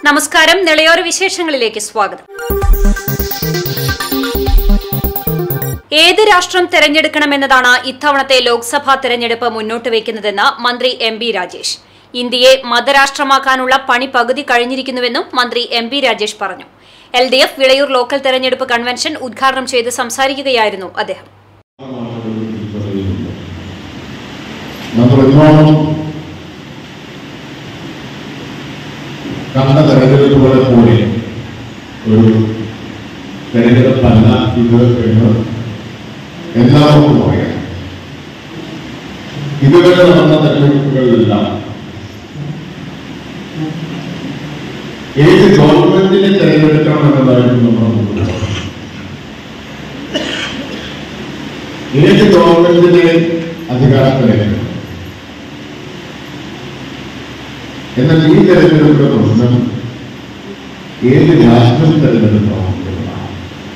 നമസ്കാരം നിളയോര വിശേഷങ്ങളിലേക്ക് സ്വാഗതം ഏത് രാഷ്ട്രം തെരഞ്ഞെടുക്കണമെന്നതാണ് ഇത്തവണത്തെ ലോക്സഭാ തെരഞ്ഞെടുപ്പ് മുന്നോട്ട് വയ്ക്കുന്നതെന്ന് മന്ത്രി എം ബി രാജേഷ് ഇന്ത്യയെ മതരാഷ്ട്രമാക്കാനുള്ള പണി പകുതി കഴിഞ്ഞിരിക്കുന്നുവെന്നും മന്ത്രി എം ബി രാജേഷ് പറഞ്ഞു L D F Vilayur local തെരഞ്ഞെടുപ്പ് കൺവെൻഷൻ ഉദ്ഘാടനം ചെയ്ത് സംസാരിക്കുകയായിരുന്നു അദ്ദേഹം നമ്മൾ ഒരുപാട് കണ്ട തെരഞ്ഞെടുപ്പുകളെ പോലെ ഒരു തെരഞ്ഞെടുപ്പല്ല ഇത് എന്ന് എല്ലാവർക്കും അറിയാം ഇതുവരെ നടന്ന തെരഞ്ഞെടുപ്പുകളിലെല്ലാം ഏത് ഗവൺമെന്റിനെ തെരഞ്ഞെടുക്കണം എന്നതായിരുന്നു നമ്മുടെ മുന്നിൽ ഏത് ഗവൺമെന്റിനെ അധികാരത്തിലേക്ക് എന്നാൽ ഈ തെരഞ്ഞെടുപ്പിന്റെ പ്രശ്നം ഏത് രാഷ്ട്രം തെരഞ്ഞെടുക്കണം എന്നതാണ്.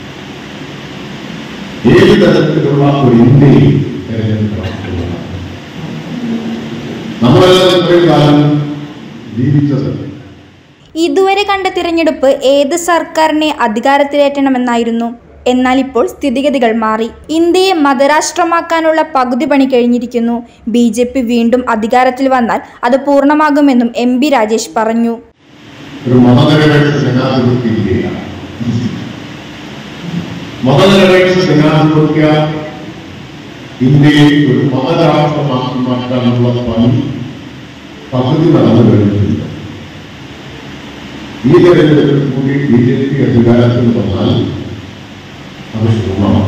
ഏത് തരത്തിലുള്ള ഒരു ഇന്ത്യയിൽ തെരഞ്ഞെടുക്കണം എന്നതാണ്. നമ്മളെല്ലാം ഇത്രയും കാലം ജീവിച്ചത് ഇതുവരെ കണ്ട തിരഞ്ഞെടുപ്പ് ഏത് സർക്കാരിനെ അധികാരത്തിലേറ്റണമെന്നായിരുന്നു എന്നാൽ ഇപ്പോൾ സ്ഥിതിഗതികൾ മാറി ഇന്ത്യയെ മതരാഷ്ട്രമാക്കാനുള്ള പകുതി പണി കഴിഞ്ഞിരിക്കുന്നു ബി ജെ പി വീണ്ടും അധികാരത്തിൽ വന്നാൽ അത് പൂർണ്ണമാകുമെന്നും എം ബി രാജേഷ് പറഞ്ഞു ഒരു മതനിരപേക്ഷ ജനാധിപത്യ ഇന്ത്യയാണ് മതനിരപേക്ഷ ജനാധിപത്യ ഇന്ത്യയെ ഒരു മതരാഷ്ട്രമാക്കി മാറ്റാനുള്ള പണി പകുതി നടന്നു കഴിഞ്ഞിട്ടുണ്ട് ഈ തെരഞ്ഞെടുപ്പിൽ കൂടി ബി ജെ പി അധികാരത്തിൽ വന്നാൽ അത് പൂർണ്ണമാണ്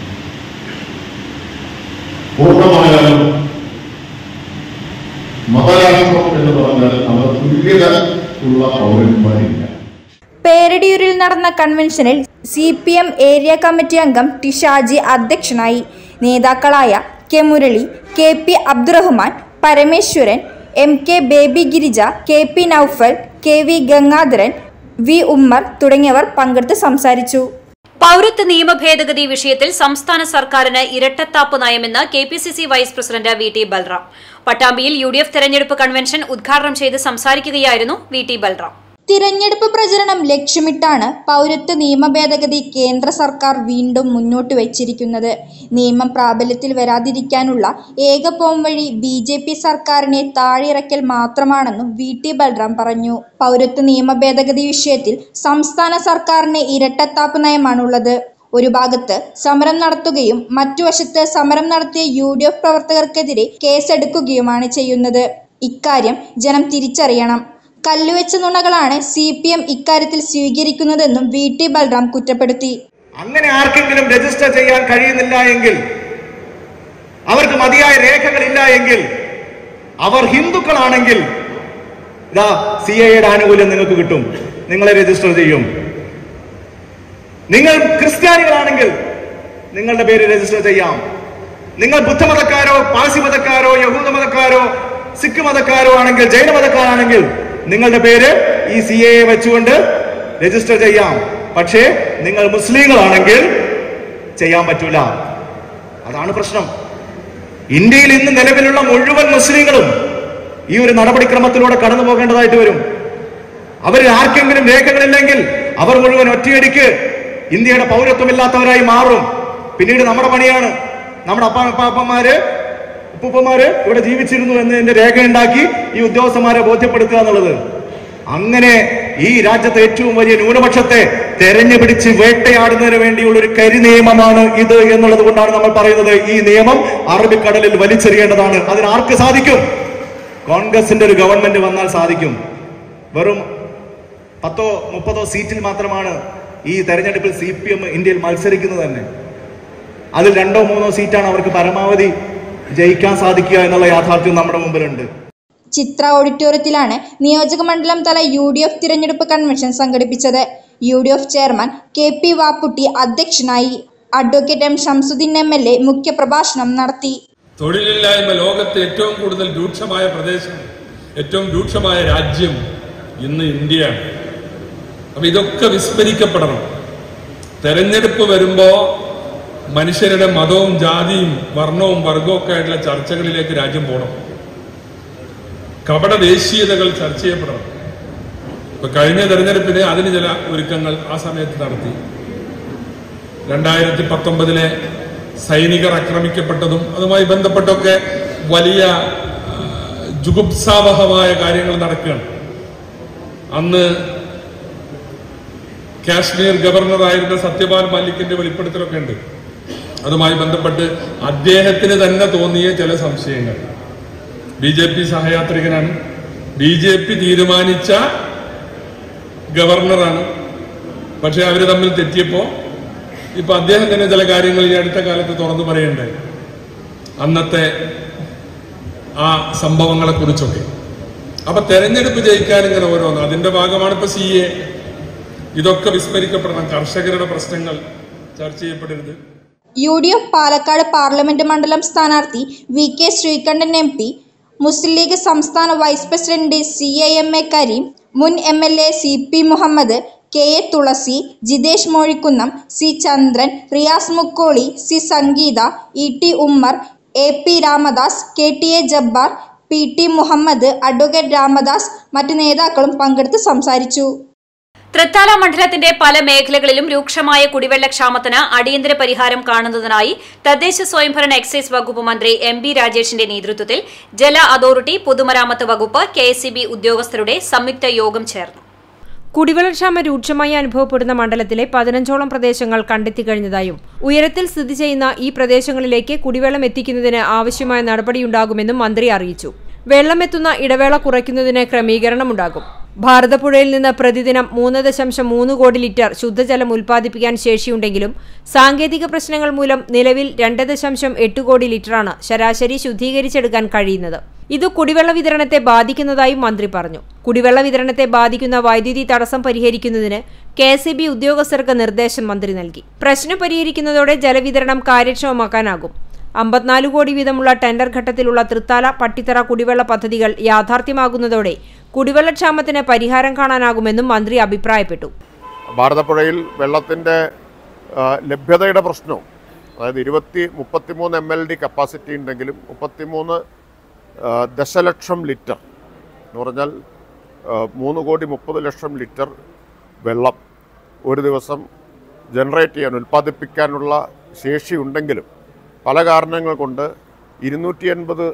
പൂർണ്ണമായാലും മതരാഷ്ട്രം എന്ന് പറഞ്ഞാൽ അവർ തുല്യത ഉള്ള പൗരന്മാരില്ല പേരടിയൂരിൽ നടന്ന കൺവെൻഷനിൽ C P M area committee അംഗം ടി ഷാജി അധ്യക്ഷനായി നേതാക്കളായ K Murali K P Abdurahman Parameswaran M K Baby Girija K P Naufal K V Gangadharan V Ummer തുടങ്ങിയവർ പങ്കെടുത്ത് സംസാരിച്ചു പൌരത്വ നിയമ ഭേദഗതി വിഷയത്തിൽ സംസ്ഥാന സർക്കാരിന് ഇരട്ടത്താപ്പ് നയമെന്ന് K P C C vice president V T Balram പട്ടാമ്പിയിൽ യു ഡി എഫ് തെരഞ്ഞെടുപ്പ് കൺവെൻഷൻ ഉദ്ഘാടനം ചെയ്ത് സംസാരിക്കുകയായിരുന്നു വി ടി ബൽറാം തിരഞ്ഞെടുപ്പ് പ്രചരണം ലക്ഷ്യമിട്ടാണ് പൗരത്വ നിയമ ഭേദഗതി കേന്ദ്ര സർക്കാർ വീണ്ടും മുന്നോട്ട് വച്ചിരിക്കുന്നത് നിയമം പ്രാബല്യത്തിൽ വരാതിരിക്കാനുള്ള ഏക പോംവഴി ബി ജെ പി സർക്കാരിനെ താഴെയിറക്കൽ മാത്രമാണെന്നും വി ടി ബൽറാം പറഞ്ഞു പൗരത്വ നിയമ ഭേദഗതി വിഷയത്തിൽ സംസ്ഥാന സർക്കാരിന് ഇരട്ടത്താപ്പ് നയമാണുള്ളത് ഒരു ഭാഗത്ത് സമരം നടത്തുകയും മറ്റു വശത്ത് സമരം നടത്തിയ യു ഡി എഫ് പ്രവർത്തകർക്കെതിരെ കേസെടുക്കുകയുമാണ് ചെയ്യുന്നത് ഇക്കാര്യം ജനം തിരിച്ചറിയണം കല്ലുവെച്ച നുണകളാണ് സി പി എം ഇക്കാര്യത്തിൽ സ്വീകരിക്കുന്നതെന്നും വി ടി ബൽറാം കുറ്റപ്പെടുത്തി അങ്ങനെ ആർക്കെങ്കിലും രജിസ്റ്റർ ചെയ്യാൻ കഴിയുന്നില്ല എങ്കിൽ അവർക്ക് മതിയായ രേഖകളില്ല എങ്കിൽ അവർ ഹിന്ദുക്കളാണെങ്കിൽ ഇതാ സി എയുടെ ആനുകൂല്യം നിങ്ങൾക്ക് കിട്ടും നിങ്ങളെ രജിസ്റ്റർ ചെയ്യും നിങ്ങൾ ക്രിസ്ത്യാനികളാണെങ്കിൽ നിങ്ങളുടെ പേര് രജിസ്റ്റർ ചെയ്യാം നിങ്ങൾ ബുദ്ധമതക്കാരോ പാഴ്സി മതക്കാരോ യഹൂദ മതക്കാരോ സിഖ് മതക്കാരോ ആണെങ്കിൽ ജൈന മതക്കാരാണെങ്കിൽ നിങ്ങളുടെ പേര് ഈ സി എ വെച്ചുകൊണ്ട് രജിസ്റ്റർ ചെയ്യാം പക്ഷേ നിങ്ങൾ മുസ്ലിങ്ങളാണെങ്കിൽ ചെയ്യാൻ പറ്റൂല അതാണ് പ്രശ്നം ഇന്ത്യയിൽ ഇന്ന് നിലവിലുള്ള മുഴുവൻ മുസ്ലിങ്ങളും ഈ ഒരു നടപടിക്രമത്തിലൂടെ കടന്നു പോകേണ്ടതായിട്ട് വരും അവരിൽ ആർക്കെങ്കിലും രേഖകളില്ലെങ്കിൽ അവർ മുഴുവൻ ഒറ്റയടിക്ക് ഇന്ത്യയുടെ പൗരത്വമില്ലാത്തവരായി മാറും പിന്നീട് നമ്മുടെ പണിയാണ് നമ്മുടെ അപ്പ അപ്പാപ്പന്മാര് ഉപ്പുപ്പന്മാര് ഇവിടെ ജീവിച്ചിരുന്നു എന്നതിന്റെ രേഖ ഉണ്ടാക്കി ഈ ഉദ്യോഗസ്ഥന്മാരെ ബോധ്യപ്പെടുത്തുക എന്നുള്ളത് അങ്ങനെ ഈ രാജ്യത്തെ ഏറ്റവും വലിയ ന്യൂനപക്ഷത്തെ തെരഞ്ഞു പിടിച്ച് വേട്ടയാടുന്നതിന് വേണ്ടിയുള്ള ഒരു കരി നിയമമാണ് ഇത് എന്നുള്ളത് കൊണ്ടാണ് നമ്മൾ പറയുന്നത് ഈ നിയമം അറബിക്കടലിൽ വലിച്ചെറിയേണ്ടതാണ് അതിന് ആർക്ക് സാധിക്കും കോൺഗ്രസിന്റെ ഒരു ഗവൺമെന്റ് വന്നാൽ സാധിക്കും വെറും പത്തോ മുപ്പതോ സീറ്റിൽ മാത്രമാണ് ഈ തെരഞ്ഞെടുപ്പിൽ സി പി എം ഇന്ത്യയിൽ മത്സരിക്കുന്നത് തന്നെ അതിൽ രണ്ടോ മൂന്നോ സീറ്റാണ് അവർക്ക് പരമാവധി ജയിക്കാൻ സാധിക്കുക എന്നുള്ള യാഥാർത്ഥ്യം നമ്മുടെ മുമ്പിലുണ്ട് ചിത്ര ഓഡിറ്റോറിയത്തിലാണ് നിയോജക മണ്ഡലം തല യു ഡി എഫ് തിരഞ്ഞെടുപ്പ് കൺവെൻഷൻ സംഘടിപ്പിച്ചത് U D F chairman K P Vapputty അധ്യക്ഷനായി advocate M Shamsuddin M L A മുഖ്യപ്രഭാഷണം നടത്തി തൊഴിലില്ലായ്മ ലോകത്തെ ഏറ്റവും കൂടുതൽ രൂക്ഷമായ പ്രദേശം ഏറ്റവും രൂക്ഷമായ രാജ്യം ഇന്ന് ഇന്ത്യയാണ് അപ്പൊ ഇതൊക്കെ വിസ്മരിക്കപ്പെടണം തെരഞ്ഞെടുപ്പ് വരുമ്പോ മനുഷ്യരുടെ മതവും ജാതിയും വർണ്ണവും വർഗവും ഒക്കെ ആയിട്ടുള്ള ചർച്ചകളിലേക്ക് രാജ്യം പോകണം കപട ദേശീയതകൾ ചർച്ച ചെയ്യപ്പെടണം ഇപ്പൊ കഴിഞ്ഞ തെരഞ്ഞെടുപ്പിന് അതിന് ചില ഒരുക്കങ്ങൾ ആ സമയത്ത് നടത്തി രണ്ടായിരത്തി പത്തൊമ്പതിലെ സൈനികർ ആക്രമിക്കപ്പെട്ടതും അതുമായി ബന്ധപ്പെട്ടൊക്കെ വലിയ ആ, ജുഗുപ്സാവഹമായ കാര്യങ്ങൾ നടക്കുകയാണ് അന്ന് കാശ്മീർ ഗവർണറായിരുന്ന സത്യപാൽ മല്ലിക്കിന്റെ വെളിപ്പെടുത്തലൊക്കെ ഉണ്ട് അതുമായി ബന്ധപ്പെട്ട് അദ്ദേഹത്തിന് തന്നെ തോന്നിയ ചില സംശയങ്ങൾ ബി ജെ പി സഹയാത്രികനാണ് ബി ജെ പി തീരുമാനിച്ച ഗവർണറാണ് പക്ഷെ അവര് തമ്മിൽ തെറ്റിയപ്പോ ഇപ്പൊ അദ്ദേഹം തന്നെ ചില കാര്യങ്ങൾ ഈ അടുത്ത കാലത്ത് തുറന്നു പറയണ്ടായി അന്നത്തെ ആ സംഭവങ്ങളെ കുറിച്ചൊക്കെ അപ്പൊ തെരഞ്ഞെടുപ്പ് ജയിക്കാൻ ഇങ്ങനെ ഓരോന്ന് അതിന്റെ ഭാഗമാണ് ഇപ്പൊ സി എ ഇതൊക്കെ വിസ്മരിക്കപ്പെടണം കർഷകരുടെ പ്രശ്നങ്ങൾ ചർച്ച ചെയ്യപ്പെടരുത് U D F Palakkad parliament മണ്ഡലം സ്ഥാനാർത്ഥി V K Sreekandan M P Muslim League സംസ്ഥാന vice president C A M A Kareem മുൻ M L A C P Muhammad K A Thulasi Jithesh Mozhikkunnam C Chandran Riyas Mukkoli C Sangeetha E T Ummer A P Ramadas K T A Jabbar P T Muhammad advocate Ramadas മറ്റു നേതാക്കളും പങ്കെടുത്ത് സംസാരിച്ചു തൃത്താല മണ്ഡലത്തിന്റെ പല മേഖലകളിലും രൂക്ഷമായ കുടിവെള്ളക്ഷാമത്തിന് അടിയന്തര പരിഹാരം കാണുന്നതിനായി തദ്ദേശ സ്വയംഭരണ എക്സൈസ് വകുപ്പ് മന്ത്രി എം ബി രാജേഷിന്റെ നേതൃത്വത്തിൽ ജല അതോറിറ്റി പൊതുമരാമത്ത് വകുപ്പ് കെ ഉദ്യോഗസ്ഥരുടെ സംയുക്ത യോഗം ചേർന്നു കുടിവെള്ളക്ഷാമം രൂക്ഷമായി അനുഭവപ്പെടുന്ന മണ്ഡലത്തിലെ പതിനഞ്ചോളം പ്രദേശങ്ങൾ കണ്ടെത്തി കഴിഞ്ഞതായും ഉയരത്തിൽ സ്ഥിതി ചെയ്യുന്ന ഈ പ്രദേശങ്ങളിലേക്ക് കുടിവെള്ളം എത്തിക്കുന്നതിന് ആവശ്യമായ നടപടിയുണ്ടാകുമെന്നും മന്ത്രി അറിയിച്ചു വെള്ളം എത്തുന്ന ഇടവേള കുറയ്ക്കുന്നതിന് ക്രമീകരണമുണ്ടാകും ഭാരതപ്പുഴയിൽ നിന്ന് പ്രതിദിനം മൂന്ന് ദശാംശം മൂന്ന് കോടി ലിറ്റർ ശുദ്ധജലം ഉൽപ്പാദിപ്പിക്കാൻ ശേഷിയുണ്ടെങ്കിലും സാങ്കേതിക പ്രശ്നങ്ങൾ മൂലം നിലവിൽ രണ്ട് ദശാംശം എട്ട് കോടി ലിറ്ററാണ് ശരാശരി ശുദ്ധീകരിച്ചെടുക്കാൻ കഴിയുന്നത് ഇത് കുടിവെള്ള വിതരണത്തെ ബാധിക്കുന്നതായും മന്ത്രി പറഞ്ഞു കുടിവെള്ള വിതരണത്തെ ബാധിക്കുന്ന വൈദ്യുതി തടസ്സം പരിഹരിക്കുന്നതിന് കെ എസ് ബി ഉദ്യോഗസ്ഥർക്ക് നിർദ്ദേശം മന്ത്രി നൽകി പ്രശ്നം പരിഹരിക്കുന്നതോടെ ജലവിതരണം കാര്യക്ഷമമാക്കാനാകും അമ്പത്തിനാല് കോടി വീതമുള്ള ടെൻഡർ ഘട്ടത്തിലുള്ള തൃത്താല പട്ടിത്തറ കുടിവെള്ള പദ്ധതികൾ യാഥാർത്ഥ്യമാകുന്നതോടെ കുടിവെള്ളക്ഷാമത്തിന് പരിഹാരം കാണാനാകുമെന്നും മന്ത്രി അഭിപ്രായപ്പെട്ടു ഭാരതപ്പുഴയിൽ വെള്ളത്തിൻ്റെ ലഭ്യതയുടെ പ്രശ്നവും അതായത് ഇരുപത്തി മുപ്പത്തിമൂന്ന് എം എൽ ഡി കപ്പാസിറ്റി ഉണ്ടെങ്കിലും മുപ്പത്തിമൂന്ന് ആ, ദശലക്ഷം ലിറ്റർ എന്ന് പറഞ്ഞാൽ ആ, മൂന്ന് കോടി മുപ്പത് ലക്ഷം ലിറ്റർ വെള്ളം ഒരു ദിവസം ജനറേറ്റ് ചെയ്യാൻ ഉൽപ്പാദിപ്പിക്കാനുള്ള ശേഷി ഉണ്ടെങ്കിലും പല കാരണങ്ങൾ കൊണ്ട് ഇരുന്നൂറ്റി എൺപത്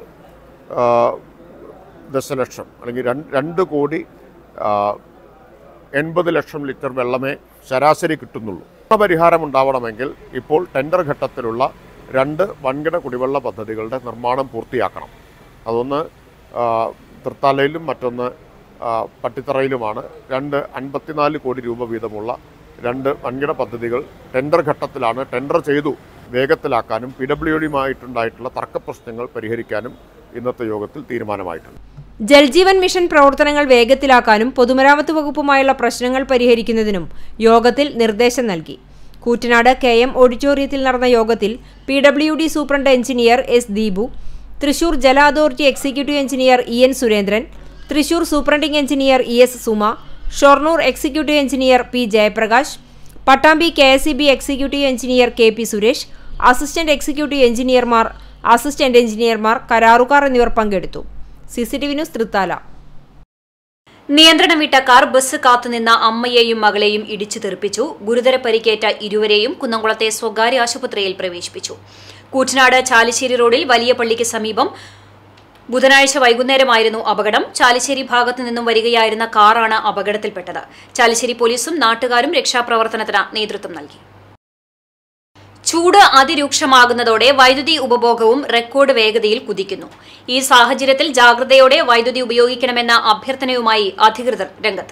ദശലക്ഷം അല്ലെങ്കിൽ രണ്ട് രണ്ട് കോടി ആ, എൺപത് ലക്ഷം ലിറ്റർ വെള്ളമേ ശരാശരി കിട്ടുന്നുള്ളൂ പരിഹാരം ഉണ്ടാവണമെങ്കിൽ ഇപ്പോൾ ടെൻഡർ ഘട്ടത്തിലുള്ള രണ്ട് വൻകിട കുടിവെള്ള പദ്ധതികളുടെ നിർമ്മാണം പൂർത്തിയാക്കണം അതൊന്ന് ആ, തൃത്താലയിലും മറ്റൊന്ന് ആ, പട്ടിത്തറയിലുമാണ് രണ്ട് അൻപത്തിനാല് കോടി രൂപ വീതമുള്ള രണ്ട് വൻകിട പദ്ധതികൾ ടെൻഡർ ഘട്ടത്തിലാണ് ടെൻഡർ ചെയ്തു വേഗത്തിലാക്കാനും പി ഡബ്ല്യു ഡിയുമായിട്ടുണ്ടായിട്ടുള്ള തർക്കപ്രശ്നങ്ങൾ പരിഹരിക്കാനും ഇന്നത്തെ യോഗത്തിൽ തീരുമാനമായിട്ടുണ്ട് ജൽജീവൻ മിഷൻ പ്രവർത്തനങ്ങൾ വേഗത്തിലാക്കാനും പൊതുമരാമത്ത് വകുപ്പുമായുള്ള പ്രശ്നങ്ങൾ പരിഹരിക്കുന്നതിനും യോഗത്തിൽ നിർദ്ദേശം നൽകി കൂറ്റനാട് കെ എം ഓഡിറ്റോറിയത്തിൽ നടന്ന യോഗത്തിൽ P W D superintendent engineer S Deepu Thrissur ജല authority executive engineer E N Surendran Thrissur superintending engineer E S Suma Shoranur executive engineer P Jayaprakash Pattambi K S E B executive engineer K P Suresh assistant executive എഞ്ചിനീയർമാർ അസിസ്റ്റന്റ് എഞ്ചിനീയർമാർ കരാറുകാർ എന്നിവർ പങ്കെടുത്തു C C T V news Thrithala നിയന്ത്രണം വിട്ട car bus കാത്തുനിന്ന അമ്മയെയും മകളെയും ഇടിച്ചു തെറിപ്പിച്ചു ഗുരുതര പരിക്കേറ്റ ഇരുവരെയും കുന്നംകുളത്തെ സ്വകാര്യ ആശുപത്രിയിൽ പ്രവേശിപ്പിച്ചു കൂറ്റനാട് ചാലിശ്ശേരി റോഡിൽ വലിയ പള്ളിക്ക് സമീപം ബുധനാഴ്ച വൈകുന്നേരമായിരുന്നു അപകടം ചാലിശ്ശേരി ഭാഗത്തു നിന്നും വരികയായിരുന്ന കാറാണ് അപകടത്തിൽപ്പെട്ടത് ചാലിശ്ശേരി പോലീസും നാട്ടുകാരും രക്ഷാപ്രവർത്തനത്തിന് നേതൃത്വം നൽകി ചൂട് അതിരൂക്ഷമാകുന്നതോടെ വൈദ്യുതി ഉപഭോഗവും റെക്കോർഡ് വേഗതയിൽ കുതിക്കുന്നു ഈ സാഹചര്യത്തിൽ ജാഗ്രതയോടെ വൈദ്യുതി ഉപയോഗിക്കണമെന്ന അഭ്യർത്ഥനയുമായി അധികൃതർ രംഗത്ത്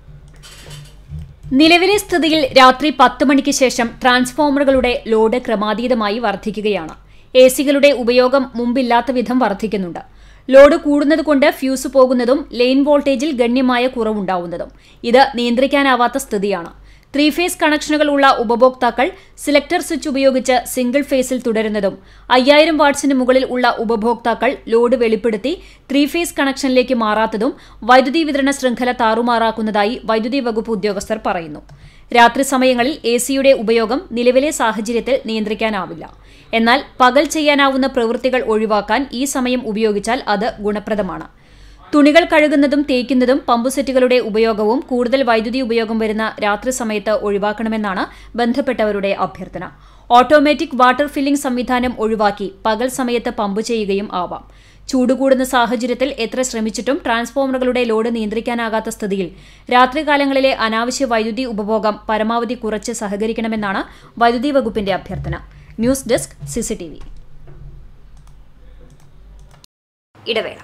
നിലവിലെ സ്ഥിതിയിൽ രാത്രി പത്ത് മണിക്ക് ശേഷം ട്രാൻസ്ഫോമറുകളുടെ ലോഡ് ക്രമാതീതമായി വർദ്ധിക്കുകയാണ് എ സികളുടെ ഉപയോഗം മുമ്പില്ലാത്ത വിധം വർദ്ധിക്കുന്നുണ്ട് ലോഡ് കൂടുന്നതുകൊണ്ട് ഫ്യൂസ് പോകുന്നതും ലൈൻ വോൾട്ടേജിൽ ഗണ്യമായ കുറവുണ്ടാവുന്നതും ഇത് നിയന്ത്രിക്കാനാവാത്ത സ്ഥിതിയാണ് ത്രീ ഫേസ് കണക്ഷനുകൾ ഉള്ള ഉപഭോക്താക്കൾ സിലക്ടർ സ്വിച്ച് ഉപയോഗിച്ച് സിംഗിൾ ഫേസിൽ തുടരുന്നതും അയ്യായിരം വാട്ട്സിന് മുകളിൽ ഉള്ള ഉപഭോക്താക്കൾ ലോഡ് വെളിപ്പെടുത്തി ത്രീ ഫേസ് കണക്ഷനിലേക്ക് മാറാത്തതും വൈദ്യുതി വിതരണ ശൃംഖല താറുമാറാക്കുന്നതായി വൈദ്യുതി വകുപ്പ് ഉദ്യോഗസ്ഥർ പറയുന്നു രാത്രി സമയങ്ങളിൽ എ സിയുടെ ഉപയോഗം നിലവിലെ സാഹചര്യത്തിൽ നിയന്ത്രിക്കാനാവില്ല എന്നാൽ പകൽ ചെയ്യാനാവുന്ന പ്രവൃത്തികൾ ഒഴിവാക്കാൻ ഈ സമയം ഉപയോഗിച്ചാൽ അത് ഗുണപ്രദമാണ് തുണികൾ കഴുകുന്നതും തേക്കുന്നതും പമ്പുസെറ്റുകളുടെ ഉപയോഗവും കൂടുതൽ വൈദ്യുതി ഉപയോഗം വരുന്ന രാത്രി സമയത്ത് ഒഴിവാക്കണമെന്നാണ് ബന്ധപ്പെട്ടവരുടെ അഭ്യർത്ഥന ഓട്ടോമാറ്റിക് വാട്ടർ ഫില്ലിംഗ് സംവിധാനം ഒഴിവാക്കി പകൽ സമയത്ത് പമ്പ് ചെയ്യുകയും ആവാം ചൂട് കൂടുന്ന സാഹചര്യത്തിൽ എത്ര ശ്രമിച്ചിട്ടും ട്രാൻസ്ഫോമറുകളുടെ ലോഡ് നിയന്ത്രിക്കാനാകാത്ത സ്ഥിതിയിൽ രാത്രികാലങ്ങളിലെ അനാവശ്യ വൈദ്യുതി ഉപഭോഗം പരമാവധി കുറച്ച് സഹകരിക്കണമെന്നാണ് വൈദ്യുതി വകുപ്പിന്റെ അഭ്യർത്ഥന ന്യൂസ് ഡെസ്ക് സിസിടിവി ഇടവേള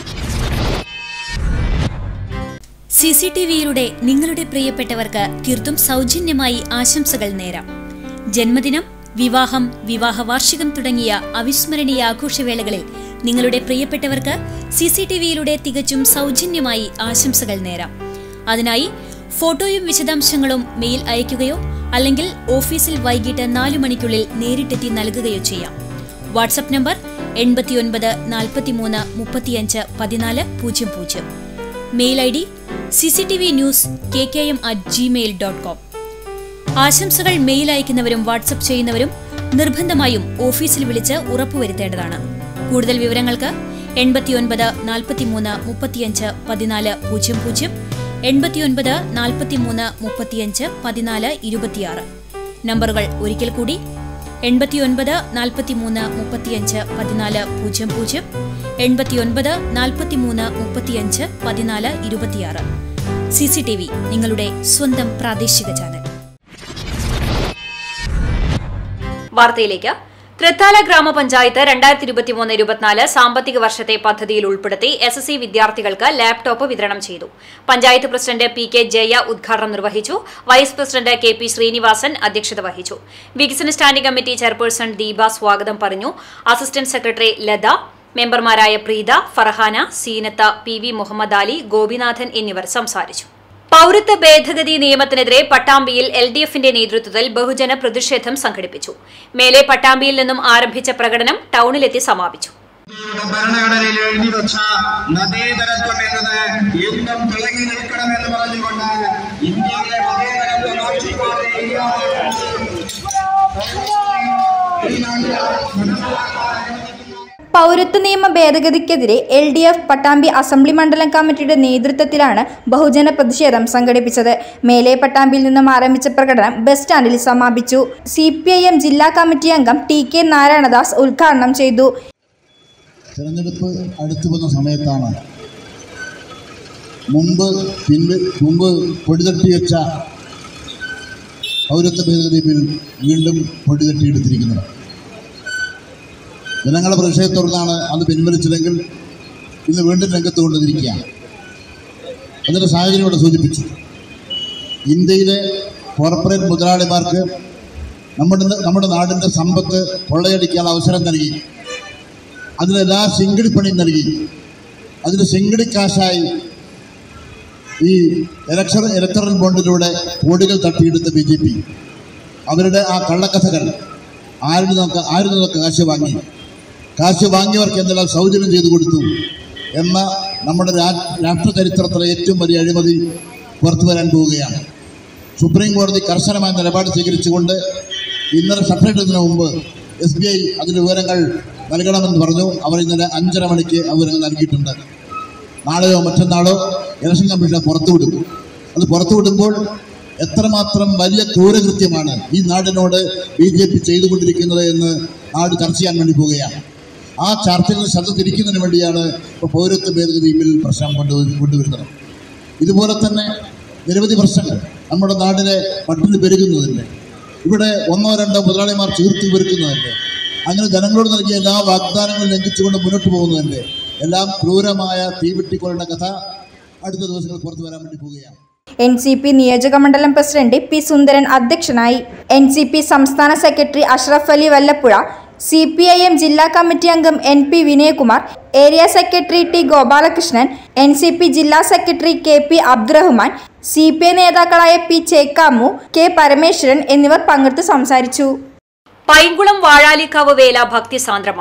സി സി ടി വിയിലൂടെ നിങ്ങളുടെ പ്രിയപ്പെട്ടവർക്ക് തീർത്തും സൗജന്യമായി ആശംസകൾ നേരാം ജന്മദിനം വിവാഹം വിവാഹ വാർഷികം തുടങ്ങിയ അവിസ്മരണീയ ആഘോഷവേളകളിൽ നിങ്ങളുടെ പ്രിയപ്പെട്ടവർക്ക് സി സി ടി വിയിലൂടെ തികച്ചും സൗജന്യമായി ആശംസകൾ നേരാം അതിനായി ഫോട്ടോയും വിശദാംശങ്ങളും മെയിൽ അയയ്ക്കുകയോ അല്ലെങ്കിൽ ഓഫീസിൽ വൈകിട്ട് നാലു മണിക്കുള്ളിൽ നേരിട്ടെത്തി നൽകുകയോ ചെയ്യാം വാട്സപ്പ് നമ്പർ എൺപത്തിയൊൻപത് നാൽപ്പത്തിമൂന്ന് മുപ്പത്തിയഞ്ച് പതിനാല് പൂജ്യം പൂജ്യം mail I D C C T V news K K M at gmail dot com ആശംസകൾ മെയിൽ അയക്കുന്നവരും വാട്സപ്പ് ചെയ്യുന്നവരും നിർബന്ധമായും ഓഫീസിൽ വിളിച്ച് ഉറപ്പുവരുത്തേണ്ടതാണ് കൂടുതൽ വിവരങ്ങൾക്ക് എൺപത്തിയൊൻപത് നാൽപ്പത്തിമൂന്ന് മുപ്പത്തിയഞ്ച് പതിനാല് പൂജ്യം പൂജ്യം എൺപത്തിയൊൻപത് നാൽപ്പത്തിമൂന്ന് മുപ്പത്തിയഞ്ച് പതിനാല് ഇരുപത്തിയാറ് നമ്പറുകൾ ഒരിക്കൽ കൂടി എൺപത്തിയൊൻപത് നാൽപ്പത്തിമൂന്ന് മുപ്പത്തിയഞ്ച് പതിനാല് പൂജ്യം പൂജ്യം എൺപത്തിയൊൻപത് നാൽപ്പത്തിമൂന്ന് മുപ്പത്തിയഞ്ച് പതിനാല് ഇരുപത്തിയാറ് സി സി ടി വി നിങ്ങളുടെ സ്വന്തം പ്രാദേശിക ചാനൽ വാർത്തയിലേക്ക് തൃത്താല ഗ്രാമപഞ്ചായത്ത് രണ്ടായിരത്തി ഇരുപത്തിമൂന്ന് ഇരുപത്തിനാല് സാമ്പത്തിക വർഷത്തെ പദ്ധതിയിൽ ഉൾപ്പെടുത്തി എസ് എസ് സി വിദ്യാർത്ഥികൾക്ക് ലാപ്ടോപ്പ് വിതരണം ചെയ്തു panchayat president P K Jaya ഉദ്ഘാടനം നിർവഹിച്ചു vice president K P Sreenivasan അധ്യക്ഷത വഹിച്ചു വികസന സ്റ്റാൻഡിംഗ് കമ്മിറ്റി ചെയർപേഴ്സൺ ദീപ സ്വാഗതം പറഞ്ഞു അസിസ്റ്റന്റ് സെക്രട്ടറി ലത മെമ്പർമാരായ പ്രീത ഫർഹാന സീനത്ത പി വി മുഹമ്മദ് അലി ഗോപിനാഥൻ എന്നിവർ സംസാരിച്ചു പൌരത്വ ഭേദഗതി നിയമത്തിനെതിരെ പട്ടാമ്പിയിൽ എൽ ഡി എഫിന്റെ നേതൃത്വത്തിൽ ബഹുജന പ്രതിഷേധം സംഘടിപ്പിച്ചു മേലെ പട്ടാമ്പിയിൽ നിന്നും ആരംഭിച്ച പ്രകടനം ടൌണിലെത്തി സമാപിച്ചു ഭരണഘടനയിൽ എഴുതി വെച്ച നദീതരത്വം എന്നത് എന്നും തിളങ്ങി നിൽക്കണമെന്ന് പറഞ്ഞുകൊണ്ട് ഇന്ത്യയിലെ മതേതരത്വ കാഴ്ചപ്പാട് ഈ നാട്ടിൽ പൗരത്വ നിയമ ഭേദഗതിക്കെതിരെ L D F Pattambi assembly മണ്ഡലം കമ്മിറ്റിയുടെ നേതൃത്വത്തിലാണ് ബഹുജന പ്രതിഷേധം സംഘടിപ്പിച്ചത് മേലെ പട്ടാമ്പിയിൽ നിന്നും ആരംഭിച്ച പ്രകടനം ബസ് സ്റ്റാൻഡിൽ സമാപിച്ചു സി പി ഐ എം ജില്ലാ കമ്മിറ്റി അംഗം ടി കെ നാരായണദാസ് ഉദ്ഘാടനം ചെയ്തു തിരഞ്ഞെടുപ്പ് അടുത്തു വന്ന സമയത്താണ് മുമ്പ് പിൻവ് മുമ്പ് പൊടിതട്ടി വെച്ച പൗരത്വ ഭേദഗതി ബിൽ വീണ്ടും പൊടിതട്ടിയെടുത്തിരിക്കുന്നത് ജനങ്ങളുടെ പ്രതിഷേധത്തോടാണ് അത് പിൻവലിച്ചതെങ്കിൽ ഇന്ന് വീണ്ടും രംഗത്ത് കൊണ്ടുവന്നിരിക്കുകയാണ് അതിൻ്റെ സാഹചര്യം ഇവിടെ സൂചിപ്പിച്ചു ഇന്ത്യയിലെ കോർപ്പറേറ്റ് മുതലാളിമാർക്ക് നമ്മുടെ നമ്മുടെ നാടിൻ്റെ സമ്പത്ത് കൊള്ളയടിക്കാൻ അവസരം നൽകി അതിനെല്ലാ ശിങ്കിടിപ്പണിയും നൽകി അതിന് ശിങ്കിടിക്കാശായി ഈ ഇലക്ഷൻ ഇലക്ടറൽ ബോണ്ടിലൂടെ കോടികൾ തട്ടിയെടുത്ത ബി ജെ പി അവരുടെ ആ കള്ളക്കഥകൾ ആരിൽ നിന്നൊക്കെ ആരിൽ നിന്നൊക്കെ കാശ് വാങ്ങി കാശ് വാങ്ങിയവർക്ക് എന്തെല്ലാം സൗജന്യം ചെയ്തു കൊടുത്തു എന്ന നമ്മുടെ രാ- രാഷ്ട്ര ചരിത്രത്തിലെ ഏറ്റവും വലിയ അഴിമതി പുറത്തു വരാൻ പോവുകയാണ് സുപ്രീം കോടതി കർശനമായ നിലപാട് സ്വീകരിച്ചുകൊണ്ട് ഇന്നലെ സെപ്പറേറ്റതിന് മുമ്പ് എസ് ബി ഐ അതിൻ്റെ വിവരങ്ങൾ നൽകണമെന്ന് പറഞ്ഞു അവർ ഇന്നലെ അഞ്ചര മണിക്ക് ആ വിവരങ്ങൾ നൽകിയിട്ടുണ്ട് നാളെയോ മറ്റന്നാളോ ഇലക്ഷൻ കമ്മീഷൻ പുറത്തുവിടും അത് പുറത്തുവിടുമ്പോൾ എത്രമാത്രം വലിയ ക്രൂരകൃത്യമാണ് ഈ നാടിനോട് ബി ജെ പി ചെയ്തുകൊണ്ടിരിക്കുന്നത് എന്ന് നാട് ചർച്ച ചെയ്യാൻ വേണ്ടി പോവുകയാണ് ആ ചർച്ചയിൽ നിന്ന് ശ്രദ്ധ തിരിക്കുന്നതിന് വേണ്ടിയാണ് ഇപ്പോൾ പൗരത്വ ഭേദഗതി ബിൽ പ്രശ്നം കൊണ്ടു കൊണ്ടുവരുന്നത് ഇതുപോലെ തന്നെ നിരവധി പ്രശ്നങ്ങൾ നമ്മുടെ നാടിനെ പട്ടിണി പെരുകുന്നതിൻ്റെ ഇവിടെ ഒന്നോ രണ്ടോ മുതലാളിമാർ ചീർത്തി പെരുക്കുന്നതിൻ്റെ അങ്ങനെ ജനങ്ങളോട് നൽകിയ എല്ലാ വാഗ്ദാനങ്ങളും ലംഘിച്ചുകൊണ്ട് മുന്നോട്ട് പോകുന്നതിൻ്റെ എല്ലാം ക്രൂരമായ തീവെട്ടിക്കൊള്ളുന്ന കഥ അടുത്ത ദിവസങ്ങൾ പുറത്തു വരാൻ വേണ്ടി പോവുകയാണ് എൻ സി പി നിയോജക മണ്ഡലം പ്രസിഡന്റ് പി സുന്ദരൻ അധ്യക്ഷനായി എൻ സി പി സംസ്ഥാന secretary Ashraf Ali Vallappuzha C P I M ജില്ലാ കമ്മിറ്റി അംഗം N P Vinayakumar area secretary T Gopalakrishnan N C P ജില്ലാ secretary K P Abdurahman C P I നേതാക്കളായ പി ചേക്കാമു കെ പരമേശ്വരൻ എന്നിവർ പങ്കെടുത്ത് സംസാരിച്ചു പൈങ്കുളം വാഴാലിക്കാവ് വേല ഭക്തിസാന്ദ്രമായി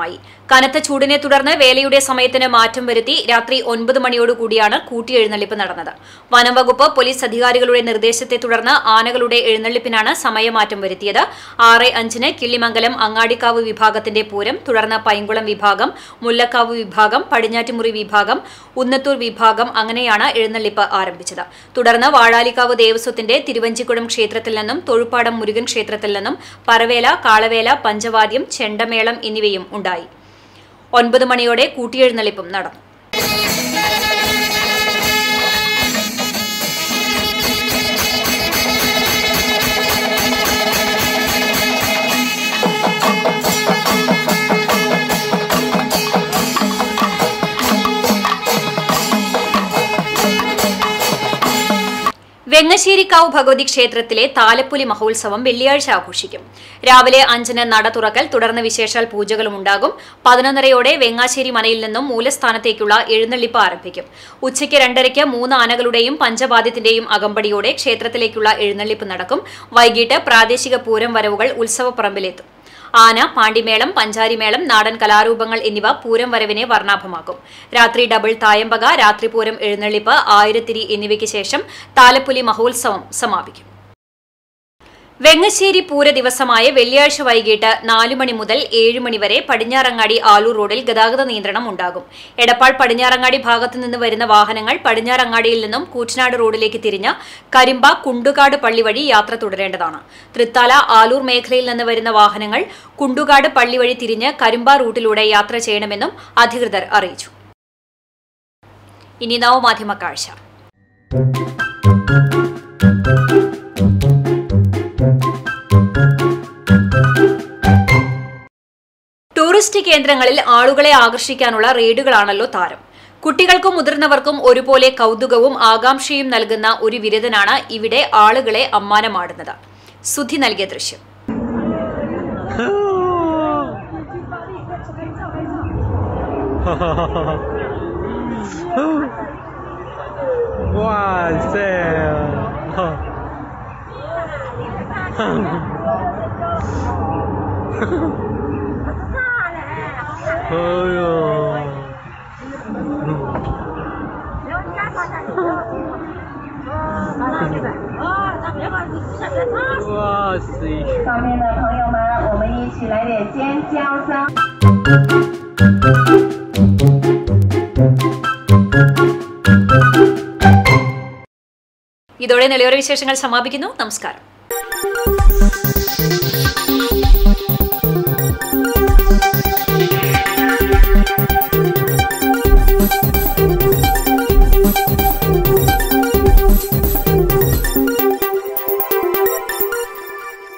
കനത്ത ചൂടിനെ തുടർന്ന് വേലയുടെ സമയത്തിന് മാറ്റം വരുത്തി രാത്രി ഒൻപത് മണിയോടുകൂടിയാണ് കൂട്ടിയെഴുന്നള്ളിപ്പ് നടന്നത് വനം വകുപ്പ് പോലീസ് അധികാരികളുടെ നിർദ്ദേശത്തെ തുടർന്ന് ആനകളുടെ എഴുന്നള്ളിപ്പിനാണ് സമയമാറ്റം വരുത്തിയത് ആറ് അഞ്ചിന് കിള്ളിമംഗലം അങ്ങാടിക്കാവ് വിഭാഗത്തിന്റെ പൂരം തുടർന്ന് പൈങ്കുളം വിഭാഗം മുല്ലക്കാവ് വിഭാഗം പടിഞ്ഞാറ്റുമുറി വിഭാഗം ഉന്നത്തൂർ വിഭാഗം അങ്ങനെയാണ് എഴുന്നള്ളിപ്പ് ആരംഭിച്ചത് തുടർന്ന് വാഴാലിക്കാവ് ദേവസ്വത്തിന്റെ തിരുവഞ്ചിക്കുളം ക്ഷേത്രത്തിൽ നിന്നും തൊഴുപ്പാടം മുരുകൻ ക്ഷേത്രത്തിൽ നിന്നും പറവേല കാളവേല പഞ്ചവാദ്യം ചെണ്ടമേളം എന്നിവയും ഉണ്ടായി ഒൻപത് മണിയോടെ കൂട്ടിയെഴുന്നള്ളിപ്പും നടന്നു വെങ്ങശ്ശേരിക്കാവ് ഭഗവതി ക്ഷേത്രത്തിലെ താലപ്പൊലി മഹോത്സവം വെള്ളിയാഴ്ച ആഘോഷിക്കും രാവിലെ അഞ്ചിന് നട തുറക്കൽ തുടർന്ന് വിശേഷാൽ പൂജകളും ഉണ്ടാകും പതിനൊന്നരയോടെ വെങ്ങാശ്ശേരി മനയിൽ നിന്നും മൂലസ്ഥാനത്തേക്കുള്ള എഴുന്നള്ളിപ്പ് ആരംഭിക്കും ഉച്ചയ്ക്ക് രണ്ടരയ്ക്ക് മൂന്ന് ആനകളുടെയും പഞ്ചവാദ്യത്തിന്റെയും അകമ്പടിയോടെ ക്ഷേത്രത്തിലേക്കുള്ള എഴുന്നള്ളിപ്പ് നടക്കും വൈകിട്ട് പ്രാദേശിക പൂരം വരവുകൾ ഉത്സവപ്പറമ്പിലെത്തും ആന പാണ്ടിമേളം പഞ്ചാരിമേളം നാടൻ കലാരൂപങ്ങൾ എന്നിവ പൂരം വരവിനെ വർണ്ണാഭമാക്കും രാത്രി ഡബിൾ തായമ്പക രാത്രിപൂരം എഴുന്നള്ളിപ്പ് ആയിരത്തിരി എന്നിവയ്ക്ക് ശേഷം താലപ്പൊലി മഹോത്സവം സമാപിക്കും വെങ്ങശ്ശേരി പൂര ദിവസമായ വെള്ളിയാഴ്ച വൈകിട്ട് നാലു മണി മുതൽ ഏഴ് മണി വരെ പടിഞ്ഞാറങ്ങാടി ആലൂർ റോഡിൽ ഗതാഗത നിയന്ത്രണം ഉണ്ടാകും എടപ്പാൾ പടിഞ്ഞാറങ്ങാടി ഭാഗത്തു നിന്ന് വരുന്ന വാഹനങ്ങൾ പടിഞ്ഞാറങ്ങാടിയിൽ നിന്നും കൂറ്റനാട് റോഡിലേക്ക് തിരിഞ്ഞ് കരിമ്പ കുണ്ടുകാട് പള്ളി വഴി യാത്ര തുടരേണ്ടതാണ് തൃത്താല ആലൂർ മേഖലയിൽ നിന്ന് വരുന്ന വാഹനങ്ങൾ കുണ്ടുകാട് പള്ളി വഴി തിരിഞ്ഞ് കരിമ്പ റൂട്ടിലൂടെ യാത്ര ചെയ്യണമെന്നും അധികൃതർ അറിയിച്ചു ഇനി നവമാധ്യമ കാഴ്ച ടൂറിസ്റ്റ് കേന്ദ്രങ്ങളിൽ ആളുകളെ ആകർഷിക്കാനുള്ള റെയ്ഡുകളാണല്ലോ താരം കുട്ടികൾക്കും മുതിർന്നവർക്കും ഒരുപോലെ കൗതുകവും ആകാംക്ഷയും നൽകുന്ന ഒരു വിരുദ്ധനാണ് ഇവിടെ ആളുകളെ അമ്മാനമാടുന്നത് സുധി നൽകിയ ദൃശ്യം 上面的朋友们，我们一起来点尖叫声。 ഇതോടെ നിലയോര വിശേഷങ്ങൾ സമാപിക്കുന്നു നമസ്കാരം